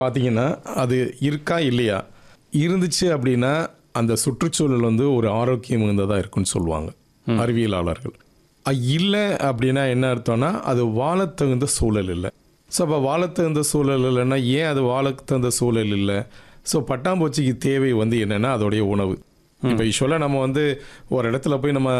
பார்த்தீங்கன்னா அது இருக்கா இல்லையா இருந்துச்சு அப்படின்னா அந்த சுற்றுச்சூழல் வந்து ஒரு ஆரோக்கியம் மிகுந்ததாக இருக்குன்னு சொல்லுவாங்க அறிவியலாளர்கள் இல்லை அப்படின்னா என்ன அர்த்தம்னா அது வாழத் தகுந்த சூழல் இல்லை ஸோ அப்போ வாழத் தகுந்த சூழல் இல்லைன்னா ஏன் அது வாழத் தகுந்த சூழல் இல்லை ஸோ பட்டாம்பூச்சிக்கு தேவை வந்து என்னென்னா அதோடைய உணவு இப்போ யூஸ்வலாக நம்ம வந்து ஒரு இடத்துல போய் நம்ம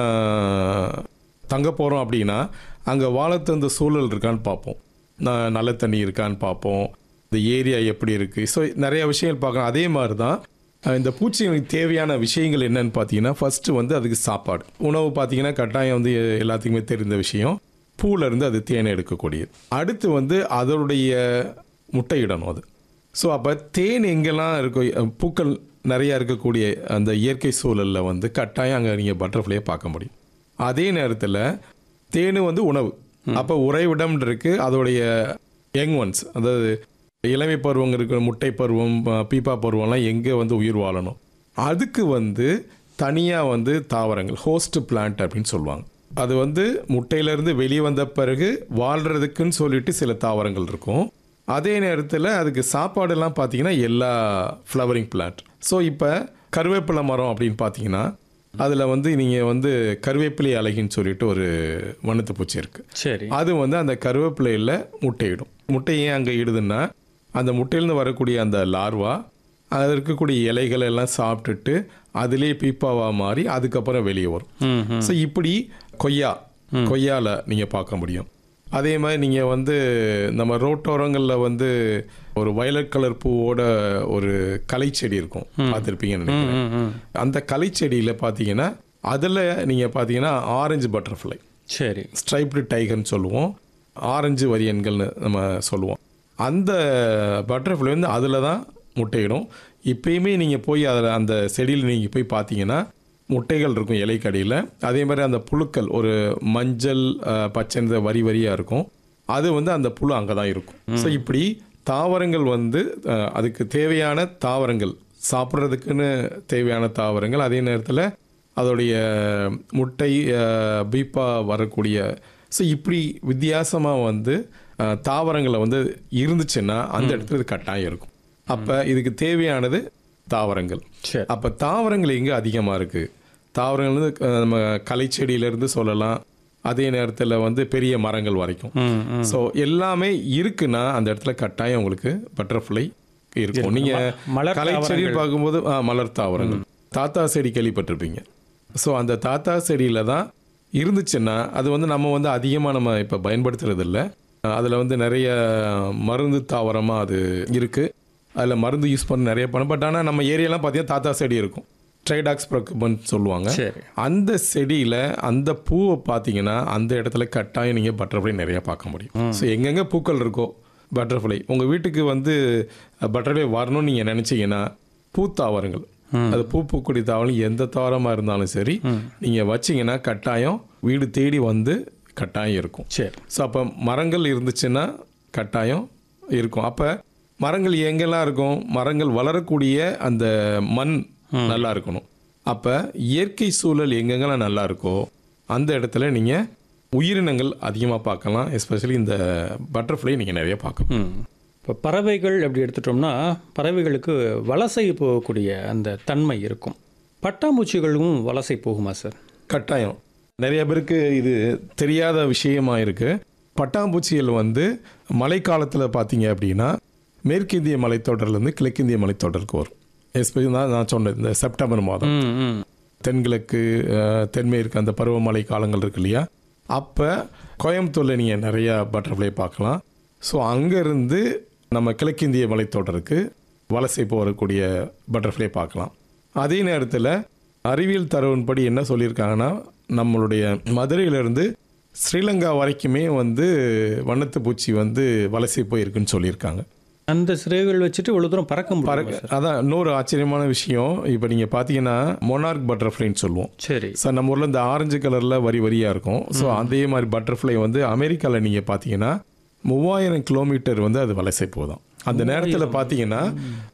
தங்க போகிறோம் அப்படின்னா அங்கே வாழத் தகுந்த சூழல் இருக்கான்னு பார்ப்போம் ந- நல்ல தண்ணி இருக்கான்னு பார்ப்போம் இந்த ஏரியா எப்படி இருக்குது ஸோ நிறைய விஷயங்கள் பார்க்கலாம் அதே மாதிரி தான் அஹ், இந்த பூச்சிகளுக்கு தேவையான விஷயங்கள் என்னன்னு பார்த்தீங்கன்னா ஃபஸ்ட்டு வந்து அதுக்கு சாப்பாடு உணவு பார்த்தீங்கன்னா கட்டாயம் வந்து எ- எல்லாத்துக்குமே தெரிந்த விஷயம் பூல இருந்து அது தேனை எடுக்கக்கூடியது அடுத்து வந்து அதனுடைய முட்டையிடணும் அது ஸோ அப்போ தேன் எங்கெல்லாம் இருக்கோ அஹ், பூக்கள் நிறையா இருக்கக்கூடிய அந்த இயற்கை சூழலில் வந்து கட்டாயம் அங்கே நீங்கள் பட்டர்ஃப்ளையை பார்க்க முடியும் அதே நேரத்தில் தேனு வந்து உணவு அப்போ உறைவிடம் இருக்கு அதோடைய யங் ஒன்ஸ் அதாவது இளமை பருவம் இருக்கிற முட்டை பருவம் அஹ், பீப்பா பருவம்லாம் எங்கே வந்து உயிர் வாழணும் அதுக்கு வந்து தனியாக வந்து தாவரங்கள் ஹோஸ்ட் பிளான்ட் அப்படின்னு சொல்லுவாங்க அது வந்து முட்டையிலேருந்து வெளியே வந்த பிறகு வாழ்கிறதுக்குன்னு சொல்லிட்டு சில தாவரங்கள் இருக்கும் அதே நேரத்தில் அதுக்கு சாப்பாடெல்லாம் பார்த்தீங்கன்னா எல்லா ஃப்ளவரிங் பிளான்ட் ஸோ இப்போ கருவேப்பிலை மரம் அப்படின்னு பார்த்தீங்கன்னா அதில் வந்து நீங்கள் வந்து கருவேப்பிலை அழகின்னு சொல்லிட்டு ஒரு வண்ணத்து பூச்சி இருக்குது சரி அது வந்து அந்த கருவேப்பிலையில் முட்டையிடும் முட்டை ஏன் அங்கே இடுதுன்னா அந்த முட்டையிலேருந்து வரக்கூடிய அந்த லார்வா அதில் இருக்கக்கூடிய இலைகளை எல்லாம் சாப்பிட்டுட்டு அதிலே பீப்பாவா மாறி அதுக்கப்புறம் வெளியே வரும் ம் ம் ஸோ இப்படி கொய்யா கொய்யால நீங்கள் பார்க்க முடியும் அதே மாதிரி நீங்கள் வந்து நம்ம ரோட்டோரங்களில் வந்து ஒரு வயலட் கலர் பூவோட ஒரு கலைச்செடி இருக்கும் பார்த்துருப்பீங்கன்னு நினைக்கிறேன் ம், ம் அந்த கலைச்செடியில் பார்த்தீங்கன்னா அதில் நீங்கள் பார்த்தீங்கன்னா ஆரஞ்சு பட்டர்ஃப்ளை சரி ஸ்ட்ரைப்டு டைகர்னு சொல்லுவோம் ஆரஞ்சு வரியன்கள்னு நம்ம சொல்லுவோம் அந்த பட்டர்ஃப்ளை வந்து அதில் தான் முட்டையிடும் இப்பயுமே நீங்கள் போய் அதில் அந்த செடியில் நீங்கள் போய் பார்த்தீங்கன்னா முட்டைகள் இருக்கும் இலைக்கடியில் அதே மாதிரி அந்த புழுக்கள் ஒரு மஞ்சள் அஹ், பச்சை நிற வரி வரியாக இருக்கும் அது வந்து அந்த புழு அங்கே தான் இருக்கும் ஸோ இப்படி தாவரங்கள் வந்து அஹ், அதுக்கு தேவையான தாவரங்கள் சாப்பிட்றதுக்குன்னு தேவையான தாவரங்கள் அதே நேரத்தில் அதோடைய முட்டை அஹ், பீப்பா வரக்கூடிய ஸோ இப்படி வித்தியாசமாக வந்து அஹ், தாவரங்களை வந்து இருந்துச்சுன்னா அந்த இடத்துல இது கட்டாயம் இருக்கும் அப்போ இதுக்கு தேவையானது தாவரங்கள் சரி அப்போ தாவரங்கள் எங்கே அதிகமாக இருக்குது தாவரங்கள் வந்து அஹ், நம்ம கலைச்செடியிலேருந்து சொல்லலாம் அதே நேரத்தில் வந்து பெரிய மரங்கள் வரைக்கும் ம் ம் ஸோ எல்லாமே இருக்குன்னா அந்த இடத்துல கட்டாயம் உங்களுக்கு பட்டர்ஃப்ளை இருக்கும் நீங்கள் மலர் கலைச்செடி தாவரங்கள். பார்க்கும்போது ஆ, மலர் தாவரங்கள் தாத்தா செடி கேள்விப்பட்டிருப்பீங்க ஸோ அந்த தாத்தா செடியில் தான் இருந்துச்சுன்னா அது வந்து நம்ம வந்து அதிகமாக நம்ம இப்போ பயன்படுத்துறது இல்லை அதில் வந்து நிறைய மருந்து தாவரமாக அது இருக்குது அதில் மருந்து யூஸ் பண்ண நிறைய பண்ண பட் ஆனால் நம்ம ஏரியாலாம் பார்த்தீங்கன்னா தாத்தா செடி இருக்கும் ட்ரைடாக்ஸ் ப்ரொக்குபன் சொல்லுவாங்க சரி அந்த செடியில் அந்த பூவை பார்த்தீங்கன்னா அந்த இடத்துல கட்டாயம் நீங்கள் பட்டர்ஃப்ளை நிறைய பார்க்க முடியும் ஸோ எங்கெங்கே பூக்கள் இருக்கோ பட்டர்ஃப்ளை உங்கள் வீட்டுக்கு வந்து பட்டர்ஃப்ளை வரணும்னு நீங்கள் நினச்சிங்கன்னா பூத்தாவரங்கள் அது பூ பூக்குடி தாவரம் எந்த தாவரமாக இருந்தாலும் சரி நீங்கள் வச்சீங்கன்னா கட்டாயம் வீடு தேடி வந்து கட்டாயம் இருக்கும் சரி ஸோ அப்போ மரங்கள் இருந்துச்சுன்னா கட்டாயம் இருக்கும் அப்போ மரங்கள் எங்கெல்லாம் இருக்கும் மரங்கள் வளரக்கூடிய அந்த மண் நல்லா இருக்கணும் அப்போ இயற்கை சூழல் எங்கெங்கெல்லாம் நல்லா இருக்கோ அந்த இடத்துல நீங்கள் உயிரினங்கள் அதிகமாக பார்க்கலாம் எஸ்பெஷலி இந்த பட்டர்ஃப்ளை நீங்கள் நிறைய பார்க்கலாம் ம் இப்போ பறவைகள் அப்படி எடுத்துட்டோம்னா பறவைகளுக்கு வலசை போகக்கூடிய அந்த தன்மை இருக்கும் பட்டாம்பூச்சிகளும் வலசை போகுமா சார் கட்டாயம் நிறைய பேருக்கு இது தெரியாத விஷயமா இருக்கு பட்டாம்பூச்சிகள் வந்து மழைக்காலத்தில் பார்த்தீங்க அப்படின்னா மேற்கிந்திய மலைத்தொடர்லேருந்து கிழக்கிந்திய மலைத்தொடருக்கு வரும் எஸ்பெஷலி தான் நான் சொன்னேன் இந்த செப்டம்பர் மாதம் ம் ம் தென்கிழக்கு அஹ், தென்மேற்கு அந்த பருவமழை காலங்கள் இருக்கு இல்லையா அப்போ கோயம்புத்தூரில் நீங்கள் நிறையா பட்டர்ஃப்ளை பார்க்கலாம் ஸோ அங்கேருந்து நம்ம கிழக்கிந்திய மலைத்தொடருக்கு வலசை போகக்கூடிய பட்டர்ஃப்ளை பார்க்கலாம் அதே நேரத்தில் அறிவியல் தரவின்படி என்ன சொல்லியிருக்காங்கன்னா நம்மளுடைய மதுரையிலேருந்து ஸ்ரீலங்கா வரைக்குமே வந்து வண்ணத்து பூச்சி வந்து வலசை போயிருக்குன்னு சொல்லியிருக்காங்க அந்த சிறைகள் வச்சுட்டு இவ்வளோ தூரம் பறக்க முடியும் பறக்க அதான் இன்னொரு ஆச்சரியமான விஷயம் இப்போ நீங்கள் பார்த்தீங்கன்னா மொனார்க் பட்டர்ஃப்ளைன்னு சொல்லுவோம் சரி சார் நம்ம ஊரில் இந்த ஆரஞ்சு கலரில் வரி வரியாக இருக்கும் ஸோ அதே மாதிரி பட்டர்ஃப்ளை வந்து அமெரிக்காவில் நீங்கள் பார்த்தீங்கன்னா மூவாயிரம் கிலோமீட்டர் வந்து அது வலசை போதும் அந்த நேரத்தில் பார்த்தீங்கன்னா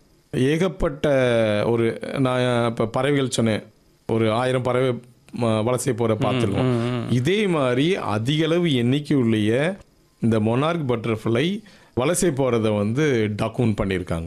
ஏகப்பட்ட ஒரு நான் இப்போ பறவைகள் சொன்னேன் ஒரு ஆயிரம் பறவை ம- வலசை போகிற பார்த்துருக்கோம் இதே மாதிரி அதிக அளவு எண்ணிக்கை உள்ள இந்த மொனார்க் பட்டர்ஃப்ளை வலசை போகிறத வந்து டாக்குமெண்ட் பண்ணியிருக்காங்க